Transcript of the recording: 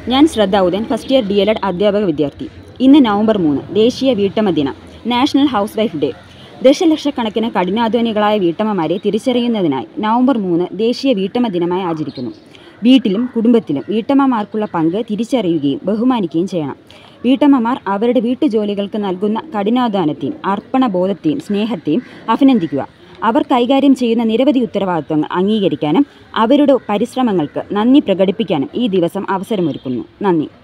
ഞാൻ Shraddha Udayan first year D L Ed അധ്യാപക വിദ്യാർത്ഥി ഇന്ന് നവംബർ മൂന്ന് ദേശീയ വീട്ടമ്മ ദിനം നാഷണൽ ഹൗസ് വൈഫ് ഡേ ദശലക്ഷക്കണക്കിന് കഠിനാധ്വാനികളായ വീട്ടമ്മമാരെ തിരിച്ചറിയുന്നതിനായി നവംബർ മൂന്ന് ദേശീയ വീട്ടമ്മ ദിനമായി ആചരിക്കുന്നു വീട്ടിലും കുടുംബത്തിലും വീട്ടമ്മമാർക്കുള്ള പങ്ക് തിരിച്ചറിയുകയും ബഹുമാനിക്കുകയും ചെയ്യണം വീട്ടമ്മമാർ അവരുടെ വീട്ടുജോലികൾക്ക് നൽകുന്ന കഠിനാധ്വാനത്തെയും അർപ്പണബോധത്തെയും സ്നേഹത്തെയും അഭിനന്ദിക്കുക അവർ കൈകാര്യം ചെയ്യുന്ന നിരവധി ഉത്തരവാദിത്വങ്ങൾ അംഗീകരിക്കാനും അവരുടെ പരിശ്രമങ്ങൾക്ക് നന്ദി പ്രകടിപ്പിക്കാനും ഈ ദിവസം അവസരമൊരുക്കുന്നു നന്ദി